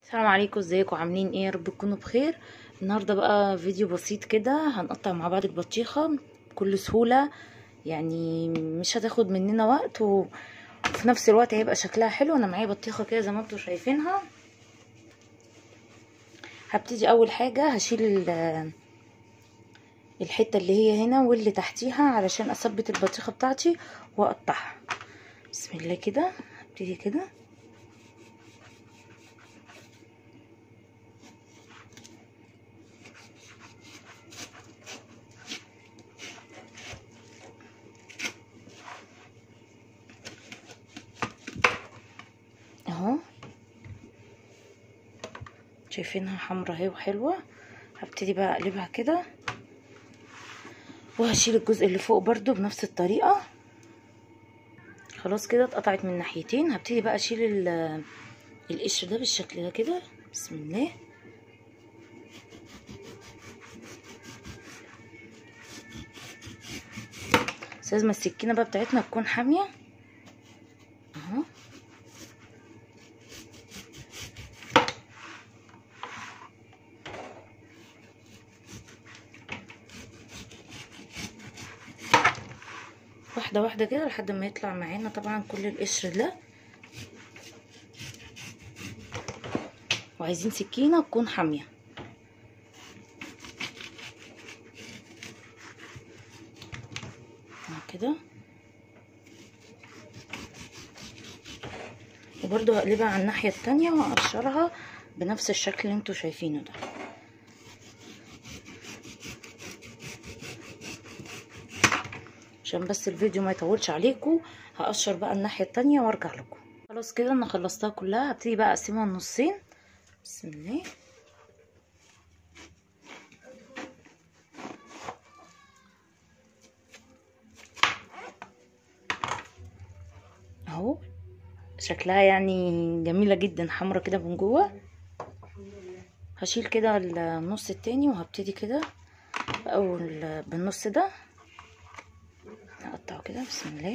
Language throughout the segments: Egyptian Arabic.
السلام عليكم ازيكم عاملين ايه يا رب تكونوا بخير النهارده بقى فيديو بسيط كده هنقطع مع بعض البطيخه بكل سهوله يعني مش هتاخد مننا وقت و... وفي نفس الوقت هيبقى شكلها حلو انا معايا بطيخه كده زي ما انتم شايفينها هبتدي اول حاجه هشيل ال... الحته اللي هي هنا واللي تحتيها علشان اثبت البطيخه بتاعتي واقطعها بسم الله كده هبتدي كده اهو شايفينها حمرا اهي وحلوه هبتدي بقى اقلبها كده وهشيل الجزء اللي فوق برضو بنفس الطريقه خلاص كده اتقطعت من ناحيتين هبتدي بقى اشيل القشر ده بالشكل ده كده بسم الله بس لازم السكينه بقى بتاعتنا تكون حاميه اهو واحدة واحدة كده لحد ما يطلع معانا طبعا كل القشر ده وعايزين سكينة تكون حامية كده وبرضو هقلبها على الناحية التانية وهقشرها بنفس الشكل اللي انتوا شايفينه ده عشان بس الفيديو ما يطولش عليكم هقشر بقى الناحيه التانية وارجع لكم خلاص كده انا خلصتها كلها هبتدي بقى اقسمها نصين بسم الله اهو شكلها يعني جميله جدا حمرا كده من جوه هشيل كده النص التاني وهبتدي كده اول بالنص ده نقطعه كده بسم الله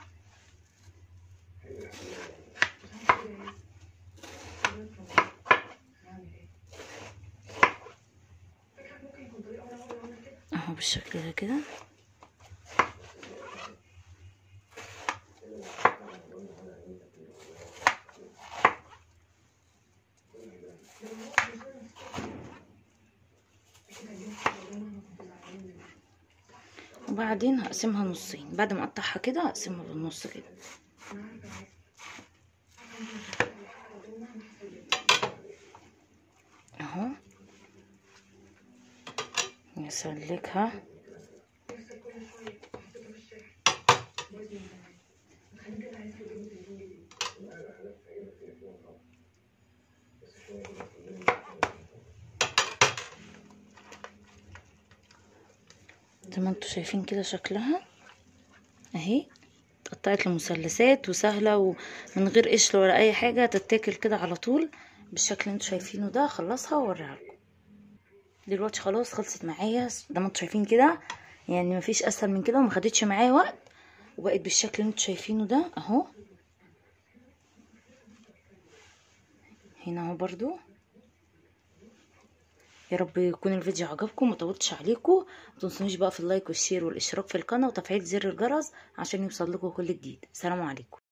اهو بالشكل ده كده وبعدين هقسمها نصين بعد ما اقطعها كده هقسمها بالنص كده اهو نسلكها زي ما انتوا شايفين كده شكلها اهي اتقطعت لمثلثات وسهله ومن غير قشر ولا اي حاجه تتاكل كده على طول بالشكل اللي انتوا شايفينه ده اخلصها واوريها لكم دلوقتي خلاص خلصت معايا زي ما انتوا شايفين كده يعني مفيش اسهل من كده وما خدتش معايا وقت وبقت بالشكل اللي انتوا شايفينه ده اهو هنا اهو برضو يا رب يكون الفيديو عجبكم ومطولتش عليكم متنسونيش بقى في اللايك والشير والاشتراك في القناه وتفعيل زر الجرس عشان يوصل لكم كل جديد سلام عليكم